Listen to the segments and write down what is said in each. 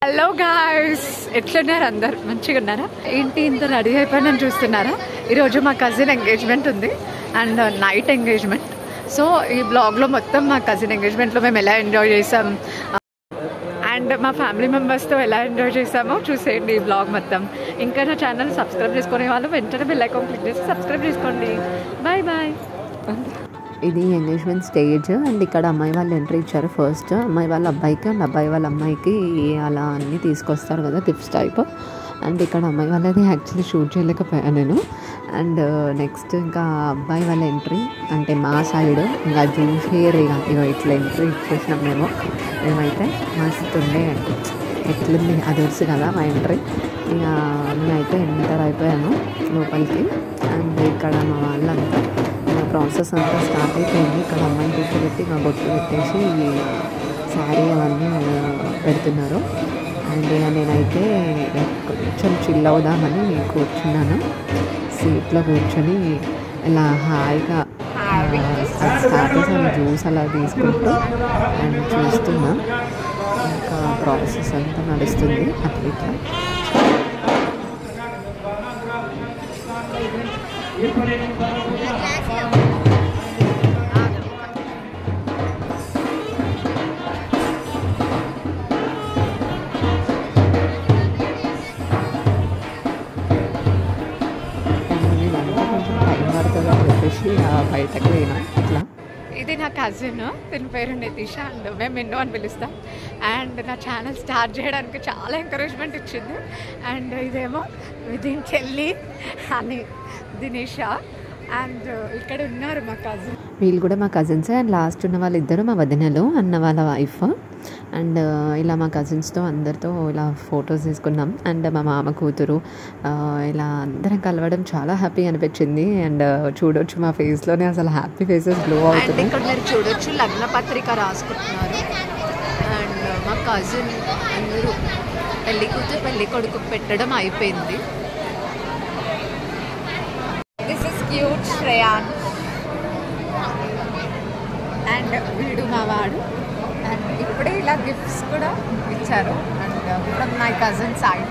Hello guys ఎట్లున్నారు అందరు మంచిగా ఉన్నారా ఏంటి ఇంత రెడీ అయిపోయినని చూస్తున్నారా ఈరోజు మా కజిన్ ఎంగేజ్మెంట్ ఉంది అండ్ నైట్ ఎంగేజ్మెంట్ సో ఈ బ్లాగ్లో మొత్తం మా కజిన్ ఎంగేజ్మెంట్లో మేము ఎలా ఎంజాయ్ చేసాం అండ్ మా ఫ్యామిలీ మెంబర్స్తో ఎలా ఎంజాయ్ చేసామో చూసేయండి ఈ బ్లాగ్ మొత్తం ఇంకా నా ఛానల్ సబ్స్క్రైబ్ చేసుకునే వాళ్ళు వెంటనే బెల్ ఐకాన్ క్లిక్ చేసి సబ్స్క్రైబ్ చేసుకోండి బాయ్ బాయ్ ఇది ఎంగేజ్మెంట్ స్టేజ్ అండ్ ఇక్కడ అమ్మాయి వాళ్ళు ఎంట్రీ ఇచ్చారు ఫస్ట్ అమ్మాయి వాళ్ళ అబ్బాయికి అండ్ అబ్బాయి వాళ్ళ అమ్మాయికి అలా అన్నీ తీసుకొస్తారు కదా గిఫ్ట్స్ టైప్ అండ్ ఇక్కడ అమ్మాయి వాళ్ళది యాక్చువల్లీ షూట్ చేయలేకపోయాను నేను అండ్ నెక్స్ట్ ఇంకా అబ్బాయి వాళ్ళ ఎంట్రీ అంటే మా సైడ్ ఇంకా చూసేరు ఇక ఇక ఇట్లా ఎంట్రీ ఇచ్చేసినాం మేము మేమైతే మస్తు ఉండే ఎట్లుంది అది తెలుసు కదా మా ఎంట్రీ ఇక నేనైతే ఎంటర్ అయిపోయాను లోపలికి అండ్ ఇక్కడ మా వాళ్ళంతా ప్రాసెస్ అంతా స్టార్ట్ అయిపోయింది ఇక్కడ అమ్మాయిని కూర్చోబెట్టి మా బొట్టు పెట్టేసి శారీ అవన్నీ పెడుతున్నారు అండ్ ఇక నేనైతే కొంచెం చిల్ అవుదామని కూర్చున్నాను సీట్లో కూర్చొని ఇలా హాయిగా స్టార్ట్ చేసాను జ్యూస్ అలా తీసుకుంటూ అండ్ చూస్తున్నా ఇంకా ప్రాసెస్ అంతా నడుస్తుంది అట్లా ఇట్లా ఇదంతా కొంచెం టైం పడుతుంది అని చెప్పేసి ఆ బయటకు పోయినా ఇట్లా ఇది నా కజిన్ దీని పేరు నితీష అండ్ మేము మిన్ను అని పిలుస్తాం అండ్ నా ఛానల్ స్టార్ట్ చేయడానికి చాలా ఎంకరేజ్మెంట్ ఇచ్చింది అండ్ ఇదేమో దీని చెల్లి అని దినేష అండ్ ఇక్కడ ఉన్నారు మా కజిన్ వీళ్ళు కూడా మా కజిన్స్ అండ్ లాస్ట్ ఉన్న వాళ్ళిద్దరు మా వదినలు అన్న వాళ్ళ వైఫ్ అండ్ ఇలా మా కజిన్స్తో అందరితో ఇలా ఫొటోస్ తీసుకున్నాం అండ్ మా మామ కూతురు ఆ, ఇలా అందరం కలవడం చాలా హ్యాపీ అనిపించింది అండ్ చూడొచ్చు మా ఫేస్లోనే అసలు హ్యాపీ ఫేసెస్ గ్లో అండ్ అవుతుంది ఇక్కడ మీరు చూడొచ్చు లగ్న పత్రిక రాసుకుంటున్నారు అండ్ మా కజిన్ అందరూ పెళ్లి కూతురు పెళ్లి కొడుకు పెట్టడం అయిపోయింది this is cute Shreyan and వీడు మా వాడు అండ్ ఇప్పుడే ఇలా గిఫ్ట్స్ కూడా ఇచ్చారు and from my cousin side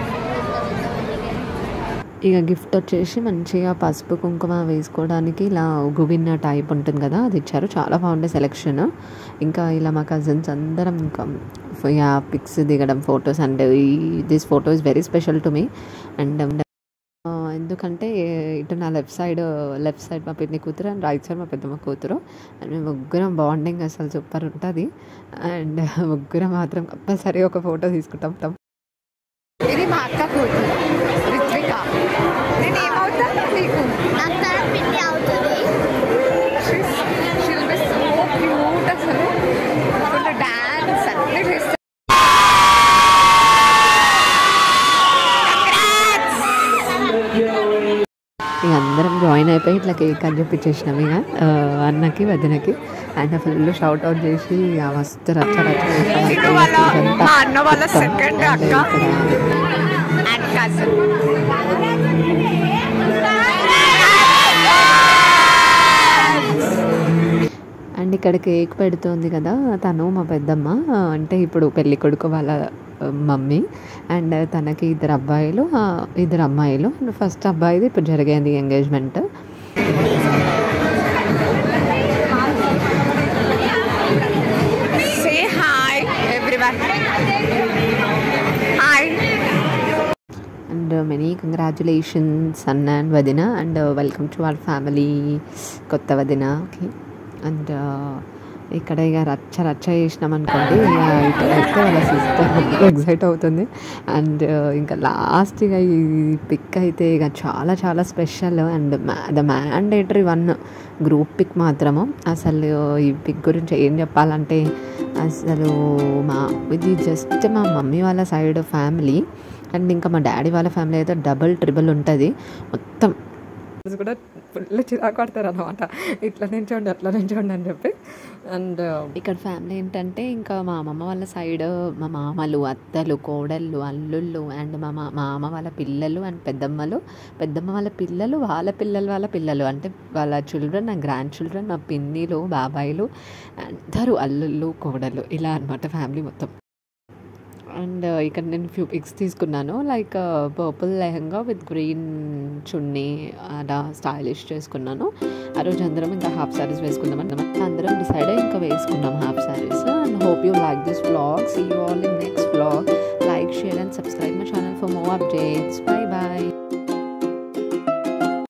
ఇక గిఫ్ట్ వచ్చేసి మంచిగా పసుపు కుంకుమ వేసుకోవడానికి ఇలా గుబిన్న టైప్ ఉంటుంది కదా అది ఇచ్చారు చాలా బాగుండే సెలెక్షన్ ఇంకా ఇలా మా కజిన్స్ అందరం ఇంకా ఇక పిక్స్ దిగడం photos and this photo is very special to me and ఎందుకంటే ఇటు నా లెఫ్ట్ సైడ్ లెఫ్ట్ సైడ్ మా పిన్ని కూతురు అండ్ రైట్ సైడ్ మా పెద్దమ్మ కూతురు అండ్ మేము ముగ్గురం బాండింగ్ అసలు సూపర్ ఉంటుంది అండ్ ముగ్గురం మాత్రం కంపల్సరీ ఒక ఫోటో తీసుకుంటాం ఇది మా అక్క కూతురు రిత్విక నేను ఏమవుతా నీకు అక్కడ పిండి అవుతుంది షిల్ బి సో క్యూట్ అసలు ఫుల్ డాన్స్ అన్నీ చేస్తారు ఇక అందరం జాయిన్ అయిపోయి ఇట్లా కేక్ అని చెప్పించేసినాం ఇక ఆ, అన్నకి వదినకి అండ్ ఫుల్ షౌట్ అవుట్ చేసి ఆ మస్తు రచ్చ రచ్చ చేసినాం. ఇది వాళ్ళ ఇదంతా మా అన్న వాళ్ళ మొత్తం. సెకండ్ అండ్ అక్క ఇక్కడ అండ్ కజిన్ అండ్ ఇక్కడ కేక్ పెడుతోంది కదా తను మా పెద్దమ్మ ఆ, అంటే ఇప్పుడు పెళ్లి కొడుకు వాళ్ళ ఆ, మమ్మీ అండ్ తనకి ఇద్దరు అబ్బాయిలు ఆ, ఇద్దరు అమ్మాయిలు అండ్ ఫస్ట్ అబ్బాయిది ఇప్పుడు జరిగేది engagement say hi everyone hi and many congratulations అన్న అండ్ వదిన and welcome to our family కొత్త వదిన ఓకే అండ్ ఇక్కడ ఇక రచ్చ రచ్చ చేసినాం అనుకోండి ఇక ఇక్కడ అయితే వాళ్ళ సిస్టర్ ఎగ్జైట్ అవుతుంది అండ్ ఇంకా లాస్ట్ ఇక ఈ పిక్ అయితే ఇక చాలా చాలా special and the mandatory one group pic మాత్రము అసలు ఈ పిక్ గురించి ఏం చెప్పాలంటే అసలు మా ఇది జస్ట్ మా మమ్మీ వాళ్ళ సైడ్ ఫ్యామిలీ అండ్ ఇంకా మా డాడీ వాళ్ళ ఫ్యామిలీ అయితే డబుల్ ట్రిబుల్ ఉంటుంది మొత్తం కూడా ఫుల్ చిరాకు పడతారు అనమాట ఇట్లా నించోండి అట్లా నించోండి అని చెప్పి అండ్ ఇక్కడ ఫ్యామిలీ ఏంటంటే ఇంకా మా అమ్మమ్మ వాళ్ళ సైడ్ మా మామలు అత్తలు కోడళ్ళు అల్లుళ్ళు అండ్ మా మా మామ వాళ్ళ పిల్లలు అండ్ పెద్దమ్మలు పెద్దమ్మ వాళ్ళ పిల్లలు వాళ్ళ పిల్లలు వాళ్ళ పిల్లలు అంటే వాళ్ళ చిల్డ్రన్ నా గ్రాండ్ చిల్డ్రన్ మా పిన్నిలు బాబాయిలు అందరూ అల్లుళ్ళు కోడళ్ళు ఇలా అనమాట ఫ్యామిలీ మొత్తం అండ్ ఇక్కడ నేను ఫ్యూ పిక్స్ తీసుకున్నాను like purple lehenga with green chunni అలా స్టైలిష్ చేసుకున్నాను ఆ రోజు అందరం ఇంకా హాఫ్ సారీస్ వేసుకుందాం అందరం డిసైడ్ అయ్యి ఇంకా వేసుకున్నాం half saris and hope you like this vlog see you all in next vlog like share and subscribe my channel for more updates bye bye